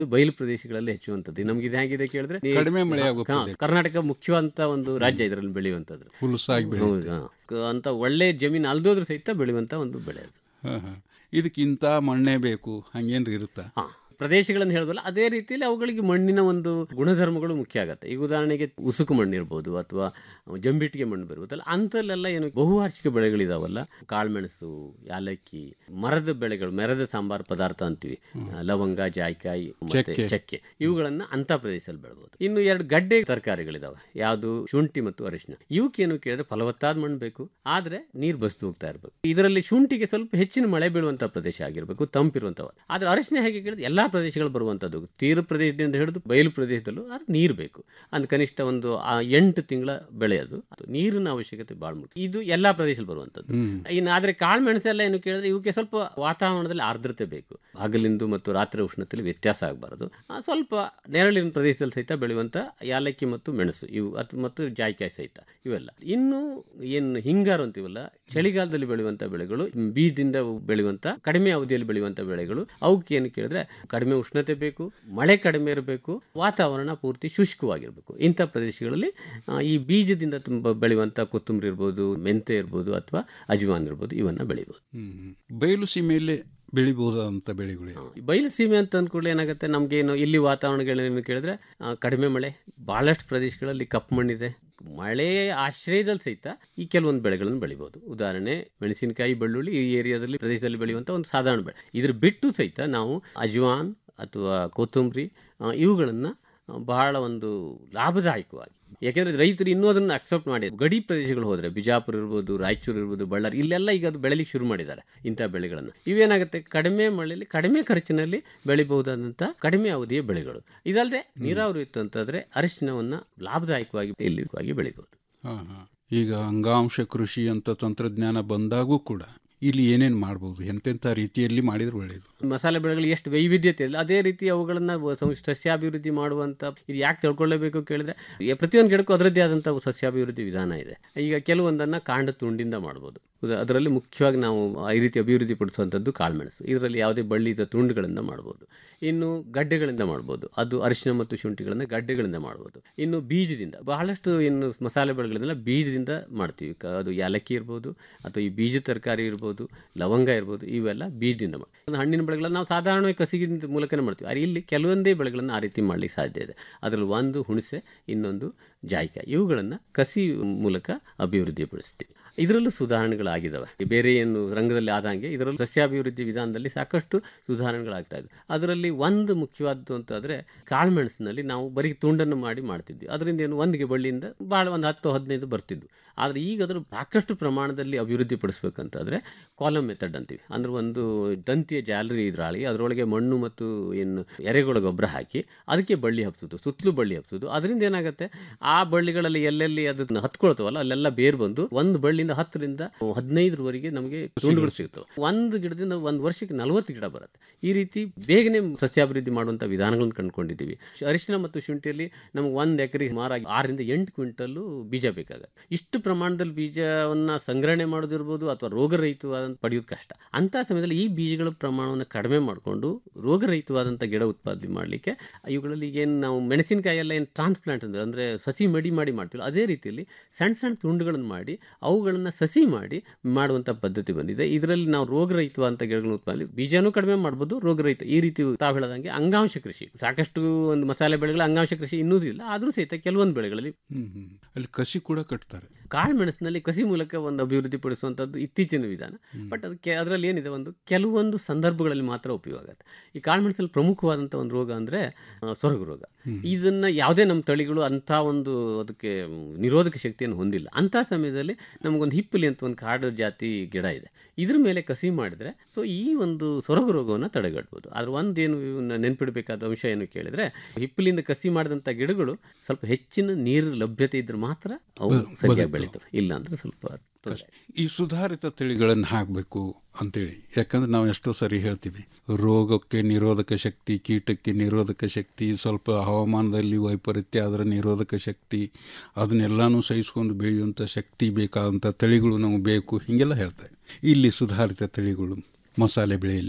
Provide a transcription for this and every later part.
ಬಯಲು ಪ್ರದೇಶಗಳಲ್ಲಿ ಹೆಚ್ಚುವಂಥದ್ದು ನಮ್ಗೆ ಇದು ಹೇಗಿದೆ ಕೇಳಿದ್ರೆ ನೀ- ಕಡಿಮೆ ಮಳೆ ಆಗೋ ಹಾ, ಪ್ರದೇಶ. ಕರ್ನಾಟಕ ಮುಖ್ಯವಂತ ಒಂದು ರಾಜ್ಯ ಇದರಲ್ಲಿ ಬೆಳೆಯುವಂಥದ್ದು ಹುಲಸಾಗಿ ಬೆಳೆ ಹೌದು ಹಾ. ಕ- ಅಂತ ಒಳ್ಳೆ ಜಮೀನು ಅಲ್ದೋದ್ರೂ ಸಹಿತ ಬೆಳೆಯುವಂತ ಒಂದು ಬೆಳೆ ಅದು ಹಾಂ ಹಾಂ ಇದಕ್ಕಿಂತ ಮಣ್ಣೇ ಬೇಕು ಹಂಗೇನ್ರಿ ಇರುತ್ತಾ ಹಾ ಪ್ರದೇಶಗಳನ್ನು ಹೇಳೋದಲ್ಲ ಅದೇ ರೀತಿಯಲ್ಲಿ ಅವುಗಳಿಗೆ ಮಣ್ಣಿನ ಒಂದು ಗುಣಧರ್ಮಗಳು ಮುಖ್ಯ ಆಗುತ್ತೆ ಈಗ ಉದಾಹರಣೆಗೆ ಉಸುಕು ಮಣ್ಣು ಇರ್ಬೋದು ಅಥವಾ ಜಂಬಿಟ್ಟಿಗೆ ಮಣ್ಣು ಬರ್ಬೋದಲ್ಲ ಅಂಥಲ್ಲೆಲ್ಲ ಏನು ಬಹುವಾರ್ಷಿಕ ಬೆಳೆಗಳಿದಾವಲ್ಲ ಕಾಳುಮೆಣಸು ಯಾಲಕ್ಕಿ ಮರದ ಬೆಳೆಗಳು ಮರದ ಸಾಂಬಾರು ಪದಾರ್ಥ ಅಂತೀವಿ ಲವಂಗ ಜಾಯ್ಕಾಯಿ ಮತ್ತೆ ಚಕ್ಕೆ. ಚಕ್ಕೆ ಇವುಗಳನ್ನ ಅಂತ ಪ್ರದೇಶದಲ್ಲಿ ಬೆಳಬಹುದು ಇನ್ನು ಎರಡು ಗಡ್ಡೆ ತರಕಾರಿಗಳಿದಾವೆ ಯಾವುದು ಶುಂಠಿ ಮತ್ತು ಅರಿಶಿನ ಇವಕ್ಕೇನು ಕೇಳಿದ್ರೆ ಫಲವತ್ತಾದ ಮಣ್ಣು ಬೇಕು ಆದ್ರೆ ನೀರು ಬಸ್ದು ಹೋಗ್ತಾ ಇರಬೇಕು ಇದರಲ್ಲಿ ಶುಂಠಿಗೆ ಸ್ವಲ್ಪ ಹೆಚ್ಚಿನ ಮಳೆ ಬೀಳುವಂತ ಪ್ರದೇಶ ಆಗಿರಬೇಕು ತಂಪಿರುವಂತವ ಆದ್ರೆ ಅರಿಶಿನ ಹೇಗೆ ಕೇಳಿದ್ರೆ ಎಲ್ಲಾ ಪ್ರದೇಶಗಳು ಬರುವಂತದ್ದು ತೀರ ಪ್ರದೇಶದಿಂದ ಹಿಡಿದು ಬಯಲು ಪ್ರದೇಶದಲ್ಲೂ ಆದ್ರೆ ನೀರು ಬೇಕು ಅಂದ್ ಕನಿಷ್ಠ ಒಂದು ಆ ಎಂಟು ತಿಂಗಳ ಬೆಳೆ ಅದು ಅದು ನೀರಿನ ಅವಶ್ಯಕತೆ ಬಹಳ ಮುಖ್ಯ ಇದು ಎಲ್ಲಾ ಪ್ರದೇಶದಲ್ಲಿ ಬರುವಂತದ್ದು ಇನ್ನು ಆದ್ರೆ ಕಾಳು ಮೆಣಸೆಲ್ಲ ಏನು ಕೇಳಿದ್ರೆ ಇವಕ್ಕೆ ಸ್ವಲ್ಪ ವಾತಾವರಣದಲ್ಲಿ ಆರ್ದ್ರತೆ ಬೇಕು ಹಗಲಿಂದು ಮತ್ತು ರಾತ್ರಿ ಉಷ್ಣತೆಯಲ್ಲಿ ವ್ಯತ್ಯಾಸ ಆಗಬಾರದು ಸ್ವಲ್ಪ ನೆರಳಿನ ಪ್ರದೇಶದಲ್ಲಿ ಸಹಿತ ಬೆಳೆಯುವಂಥ ಯಾಲಕ್ಕಿ ಮತ್ತು ಮೆಣಸು ಇವು ಅತ್ ಮತ್ತು ಜಾಯ್ಕಾಯಿ ಸಹಿತ ಇವೆಲ್ಲ ಇನ್ನು ಏನು ಹಿಂಗಾರು ಅಂತೀವಲ್ಲ ಚಳಿಗಾಲದಲ್ಲಿ ಬೆಳೆಯುವಂಥ ಬೆಳೆಗಳು ಬೀಜದಿಂದ ಬೆಳೆಯುವಂಥ ಕಡಿಮೆ ಅವಧಿಯಲ್ಲಿ ಬೆಳೆಯುವಂಥ ಬೆಳೆಗಳು ಅವಕ್ಕೆ ಏನು ಕೇಳಿದ್ರೆ ಕಡಿಮೆ ಉಷ್ಣತೆ ಬೇಕು ಮಳೆ ಕಡಿಮೆ ಇರಬೇಕು ವಾತಾವರಣ ಪೂರ್ತಿ ಶುಷ್ಕವಾಗಿರಬೇಕು ಇಂಥ ಪ್ರದೇಶಗಳಲ್ಲಿ ಆ, ಈ ಬೀಜದಿಂದ ತುಂಬ ಬೆಳೆಯುವಂಥ ಕೊತ್ತಂಬರಿ ಇರ್ಬೋದು ಮೆಂತೆ ಇರ್ಬೋದು ಅಥವಾ ಅಜ್ವಾನ್ ಇರ್ಬೋದು ಇವನ್ನ ಬೆಳಿಬೋದು ಹ್ಮ್. ಬಯಲು ಸೀಮೆಯಲ್ಲಿ ಬೆಳಿಬಹುದಾದಂಥ ಬೆಳೆಗಳು ಯಾವು? ಈ ಬಯಲು ಸೀಮೆ ಅಂತ ಅಂದ್ಕೂಡಲೇ ಏನಾಗುತ್ತೆ ನಮಗೇನು ಇಲ್ಲಿ ವಾತಾವರಣಗಳೇನು ಕೇಳಿದ್ರೆ ಆ, ಕಡಿಮೆ ಮಳೆ ಭಾಳಷ್ಟು ಪ್ರದೇಶಗಳಲ್ಲಿ ಕಪ್ಪು ಮಣ್ಣಿದೆ ಮಳೆ ಆಶ್ರಯದಲ್ಲಿ ಸಹಿತ ಈ ಕೆಲವೊಂದು ಬೆಳೆಗಳನ್ನು ಬೆಳಿಬೋದು ಉದಾಹರಣೆ ಮೆಣಸಿನಕಾಯಿ ಬೆಳ್ಳುಳ್ಳಿ ಈ ಏರಿಯಾದಲ್ಲಿ ಪ್ರದೇಶದಲ್ಲಿ ಬೆಳೆಯುವಂಥ ಒಂದು ಸಾಧಾರಣ ಬೆಳೆ ಇದ್ರ ಬಿಟ್ಟು ಸಹಿತ ನಾವು ಅಜ್ವಾನ್ ಅಥವಾ ಕೊತ್ತಂಬರಿ ಇವುಗಳನ್ನು ಬಹಳ ಒಂದು ಲಾಭದಾಯಕವಾಗಿ ಯಾಕೆಂದ್ರೆ ರೈತರು ಇನ್ನೂ ಅದನ್ನು ಅಕ್ಸೆಪ್ಟ್ ಮಾಡಿ ಗಡಿ ಪ್ರದೇಶಗಳು ಹೋದರೆ ಬಿಜಾಪುರ ಇರ್ಬೋದು ರಾಯಚೂರು ಇರ್ಬೋದು ಬಳ್ಳಾರಿ ಇಲ್ಲೆಲ್ಲ ಈಗ ಅದು ಬೆಳೆಲಿಕ್ಕೆ ಶುರು ಮಾಡಿದ್ದಾರೆ ಇಂಥ ಬೆಳೆಗಳನ್ನು ಇವೇನಾಗುತ್ತೆ ಕಡಿಮೆ ಮಳೆಯಲ್ಲಿ ಕಡಿಮೆ ಖರ್ಚಿನಲ್ಲಿ ಬೆಳಿಬಹುದಾದಂಥ ಕಡಿಮೆ ಅವಧಿಯ ಬೆಳೆಗಳು ಇದಲ್ಲದೆ ನೀರಾವರಿ ಇತ್ತು ಅಂತಂದ್ರೆ ಅರಿಶಿನವನ್ನು ಲಾಭದಾಯಕವಾಗಿ ಇಲ್ಲಿವಾಗಿ ಬೆಳಿಬಹುದು ಹಾ, ಹಾ. ಈಗ ಅಂಗಾಂಶ ಕೃಷಿ ಅಂತ ತಂತ್ರಜ್ಞಾನ ಬಂದಾಗೂ ಕೂಡ ಇಲ್ಲಿ ಏನೇನು ಮಾಡ್ಬೋದು ಎಂತೆಂಥ ರೀತಿಯಲ್ಲಿ ಮಾಡಿದ್ರೆ ಒಳ್ಳೆಯದು ಮಸಾಲೆ ಬೆಳೆಗಳು ಎಷ್ಟು ವೈವಿಧ್ಯತೆ ಇಲ್ಲ ಅದೇ ರೀತಿ ಅವುಗಳನ್ನು ಸಸ್ಯಾಭಿವೃದ್ಧಿ ಮಾಡುವಂಥ ಇದು ಯಾಕೆ ತಿಳ್ಕೊಳ್ಳೇಬೇಕು ಕೇಳಿದ್ರೆ ಈ ಪ್ರತಿಯೊಂದು ಗಿಡಕ್ಕೂ ಅದರದ್ದೇ ಆದಂಥ ಸಸ್ಯಾಭಿವೃದ್ಧಿ ವಿಧಾನ ಇದೆ ಈಗ ಕೆಲವೊಂದನ್ನು ಕಾಂಡ ತುಂಡಿಂದ ಮಾಡ್ಬೋದು ಉದಾ- ಅದರಲ್ಲಿ ಮುಖ್ಯವಾಗಿ ನಾವು ಈ ರೀತಿ ಅಭಿವೃದ್ಧಿ ಪಡಿಸುವಂಥದ್ದು ಕಾಳುಮೆಣಸು ಇದರಲ್ಲಿ ಯಾವುದೇ ಬಳ್ಳಿದ ತುಂಡುಗಳಿಂದ ಮಾಡ್ಬೋದು ಇನ್ನು ಗಡ್ಡೆಗಳಿಂದ ಮಾಡ್ಬೋದು ಅದು ಅರಿಶಿನ ಮತ್ತು ಶುಂಠಿಗಳನ್ನು ಗಡ್ಡೆಗಳಿಂದ ಮಾಡ್ಬೋದು ಇನ್ನು ಬೀಜದಿಂದ ಬಹಳಷ್ಟು ಇನ್ನು ಮಸಾಲೆ ಬೆಳೆಗಳನ್ನೆಲ್ಲ ಬೀಜದಿಂದ ಮಾಡ್ತೀವಿ ಕ- ಅದು ಯಾಲಕ್ಕಿ ಇರ್ಬೋದು ಅಥವಾ ಈ ಬೀಜ ತರಕಾರಿ ಇರ್ಬೋದು ಲವಂಗ ಇರ್ಬೋದು ಇವೆಲ್ಲ ಬೀಜದಿಂದ ಮಾಡ್ತೀವಿ ಹಣ್ಣಿನ ಬೆಳೆಗಳನ್ನ ನಾವು ಸಾಧಾರಣವಾಗಿ ಕಸಿಗಿನ ಮೂಲಕನೇ ಮಾಡ್ತೀವಿ ಆದರೆ ಇಲ್ಲಿ ಕೆಲವೊಂದೇ ಬೆಳೆಗಳನ್ನು ಆ ರೀತಿ ಮಾಡಲಿಕ್ಕೆ ಸಾಧ್ಯ ಇದೆ ಅದರಲ್ಲಿ ಒಂದು ಹುಣಸೆ ಇನ್ನೊಂದು ಜಾಯ್ಕಾಯಿ ಇವುಗಳನ್ನು ಕಸಿ ಮೂಲಕ ಅಭಿವೃದ್ಧಿಪಡಿಸ್ತೀವಿ ಇದರಲ್ಲೂ ಸುಧಾರಣೆಗಳಾಗಿದ್ದಾವೆ ಬೇರೆ ಏನು ರಂಗದಲ್ಲಿ ಆದಂಗೆ ಇದರಲ್ಲೂ ಸಸ್ಯಾಭಿವೃದ್ಧಿ ವಿಧಾನದಲ್ಲಿ ಸಾಕಷ್ಟು ಸುಧಾರಣೆಗಳಾಗ್ತಾ ಇದೆ ಅದರಲ್ಲಿ ಒಂದು ಮುಖ್ಯವಾದ್ದು ಅಂತಂದರೆ ಕಾಳುಮೆಣಸಿನಲ್ಲಿ ನಾವು ಬರೀ ತುಂಡನ್ನು ಮಾಡಿ ಮಾಡ್ತಿದ್ವಿ ಅದರಿಂದ ಏನು ಒಂದಿಗೆ ಬಳ್ಳಿಯಿಂದ ಭಾಳ ಒಂದು ಹತ್ತು ಹದಿನೈದು ಬರ್ತಿದ್ವು ಆದರೆ ಈಗ ಅದರ ಸಾಕಷ್ಟು ಪ್ರಮಾಣದಲ್ಲಿ ಅಭಿವೃದ್ಧಿ ಪಡಿಸ್ಬೇಕಂತಾದರೆ ಕಾಲಮ್ ಮೆಥಡ್ ಅಂತೀವಿ ಅಂದ್ರೆ ಒಂದು ತಂತಿಯ ಜಾಲರಿ ಇದ್ರಾಳಿ ಅದರೊಳಗೆ ಮಣ್ಣು ಮತ್ತು ಏನು ಎರೆಗೊಳ ಗೊಬ್ಬರ ಹಾಕಿ ಅದಕ್ಕೆ ಬಳ್ಳಿ ಹಬ್ಸೋದು ಸುತ್ತಲೂ ಬಳ್ಳಿ ಹಬ್ಸೋದು ಅದರಿಂದ ಏನಾಗುತ್ತೆ ಆ ಬಳ್ಳಿಗಳಲ್ಲಿ ಎಲ್ಲೆಲ್ಲಿ ಅದನ್ನ ಹತ್ಕೊಳ್ತಾವಲ್ಲ ಅಲ್ಲೆಲ್ಲ ಬೇರು ಬಂದು ಒಂದು ಬಳ್ಳಿಯಿಂದ ಹತ್ತರಿಂದ ಹದಿನೈದರವರೆಗೆ ನಮಗೆ ತುಂಡುಗಳು ಸಿಗ್ತವೆ ಒಂದು ಗಿಡದಿಂದ ಒಂದು ವರ್ಷಕ್ಕೆ ನಲವತ್ತು ಗಿಡ ಬರುತ್ತೆ ಈ ರೀತಿ ಬೇಗನೆ ಸಸ್ಯಾಭಿವೃದ್ಧಿ ಮಾಡುವಂಥ ವಿಧಾನಗಳನ್ನು ಕಂಡುಕೊಂಡಿದ್ದೀವಿ ಅರಿಶಿನ ಮತ್ತು ಶುಂಠಿಯಲ್ಲಿ ನಮ್ಗೆ ಒಂದು ಎಕರೆ ಸುಮಾರಾಗಿ ಆರರಿಂದ ಎಂಟು ಕ್ವಿಂಟಲ್ಲು ಬೀಜ ಬೇಕಾಗುತ್ತೆ ಇಷ್ಟು ಪ್ರಮಾಣದಲ್ಲಿ ಬೀಜವನ್ನು ಸಂಗ್ರಹಣೆ ಮಾಡೋದಿರ್ಬೋದು ಅಥವಾ ರೋಗರಹಿತವಾದಂಥ ಪಡೆಯೋದು ಕಷ್ಟ ಅಂಥ ಸಮಯದಲ್ಲಿ ಈ ಬೀಜಗಳ ಪ್ರಮಾಣವನ್ನು ಕಡಿಮೆ ಮಾಡಿಕೊಂಡು ರೋಗರಹಿತವಾದಂಥ ಗಿಡ ಉತ್ಪಾದನೆ ಮಾಡಲಿಕ್ಕೆ ಇವುಗಳಲ್ಲಿ ಏನು ನಾವು ಮೆಣಸಿನಕಾಯಿ ಎಲ್ಲ ಏನು ಟ್ರಾನ್ಸ್ಪ್ಲಾಂಟ್ ಅಂದ್ರೆ ಅಂದರೆ ಸಸಿ ಮಡಿ ಮಾಡಿ ಮಾಡ್ತೀವಿ ಅದೇ ರೀತಿಯಲ್ಲಿ ಸಣ್ಣ ಸಣ್ಣ ತುಂಡುಗಳನ್ನು ಮಾಡಿ ಅವುಗಳನ್ನು ಸಸಿ ಮಾಡಿ ಮಾಡುವಂಥ ಪದ್ಧತಿ ಬಂದಿದೆ ಇದರಲ್ಲಿ ನಾವು ರೋಗರಹಿತವಾದಂಥ ಗಿಡಗಳನ್ನು ಉತ್ಪಾದನೆ ಬೀಜನೂ ಕಡಿಮೆ ಮಾಡ್ಬೋದು ರೋಗರಹಿತ ಈ ರೀತಿ ತಾವು ಹೇಳದಂಗೆ ಅಂಗಾಂಶ ಕೃಷಿ ಸಾಕಷ್ಟು ಒಂದು ಮಸಾಲೆ ಬೆಳೆಗಳ ಅಂಗಾಂಶ ಕೃಷಿ ಇನ್ನೂ ಇಲ್ಲ ಆದರೂ ಸಹಿತ ಕೆಲವೊಂದು ಬೆಳೆಗಳಲ್ಲಿ ಹ್ಮ್ ಹ್ಮ್. ಅಲ್ಲಿ ಕಸಿ ಕೂಡ ಕಟ್ತಾರೆ ಕಾಳು ಮೆಣಸಿನಲ್ಲಿ ಕಸಿ ಮೂಲಕ ಒಂದು ಅಭಿವೃದ್ಧಿ ಪಡಿಸುವಂಥದ್ದು ಇತ್ತೀಚಿನ ವಿಧಾನ ಬಟ್ ಅದಕ್ಕೆ ಅದರಲ್ಲಿ ಏನಿದೆ ಒಂದು ಕೆಲವೊಂದು ಸಂದರ್ಭಗಳಲ್ಲಿ ಮಾತ್ರ ಉಪಯೋಗ ಆಗುತ್ತೆ ಈ ಕಾಳು ಮೆಣಸಲ್ಲಿ ಪ್ರಮುಖವಾದಂಥ ಒಂದು ರೋಗ ಅಂದರೆ ಸೊರಗು ರೋಗ ಇದನ್ನು ಯಾವುದೇ ನಮ್ಮ ತಳಿಗಳು ಅಂಥ ಒಂದು ಅದಕ್ಕೆ ಮ್, ನಿರೋಧಕ ಶಕ್ತಿಯನ್ನು ಹೊಂದಿಲ್ಲ ಅಂಥ ಸಮಯದಲ್ಲಿ ನಮಗೊಂದು ಹಿಪ್ಪಲಿ ಅಂತ ಒಂದು ಕಾಡು ಜಾತಿ ಗಿಡ ಇದೆ ಇದ್ರ ಮೇಲೆ ಕಸಿ ಮಾಡಿದರೆ ಸೊ ಈ ಒಂದು ಸೊರಗು ರೋಗವನ್ನು ತಡೆಗಟ್ಬೋದು ಆದ್ರೆ ಒಂದೇನು ನೆನ್ಪಿಡಬೇಕಾದ ಅಂಶ ಏನು ಕೇಳಿದರೆ ಹಿಪ್ಪಲಿಂದ ಕಸಿ ಮಾಡಿದಂಥ ಗಿಡಗಳು ಸ್ವಲ್ಪ ಹೆಚ್ಚಿನ ನೀರು ಲಭ್ಯತೆ ಇದ್ರೆ ಮಾತ್ರ ಅವು ಸರಿಯಾಗಿ ಬೆಳೀತವೆ ಇಲ್ಲ ಅಂದ್ರೆ ಸ್ವಲ್ಪ ತೊಂದರೆ ಈ ಸುಧಾರಿತ ತಳಿಗಳನ್ನು ಹಾಕಬೇಕು ಅಂತೇಳಿ ಯಾಕಂದ್ರೆ ನಾವು ಎಷ್ಟೋ ಸರಿ ಹೇಳ್ತೀವಿ ರೋಗಕ್ಕೆ ನಿರೋಧಕ ಶಕ್ತಿ ಕೀಟಕ್ಕೆ ನಿರೋಧಕ ಶಕ್ತಿ ಸ್ವಲ್ಪ ಹವಾಮಾನದಲ್ಲಿ ವೈಪರೀತ್ಯ ಅದರ ನಿರೋಧಕ ಶಕ್ತಿ ಅದನ್ನೆಲ್ಲನೂ ಸಹಿಸ್ಕೊಂಡು ಬೆಳೆಯುವಂಥ ಶಕ್ತಿ ಬೇಕಾದಂಥ ತಳಿಗಳು ನಮಗೆ ಬೇಕು ಹೀಗೆಲ್ಲ ಹೇಳ್ತಾರೆ ಇಲ್ಲಿ ಸುಧಾರಿತ ತಳಿಗಳು ಮಸಾಲೆ ಬೆಳೆಯಲ್ಲಿ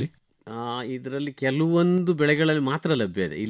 ಇದರಲ್ಲಿ ಕೆಲವೊಂದು ಬೆಳೆಗಳಲ್ಲಿ ಮಾತ್ರ ಲಭ್ಯ ಇದೆ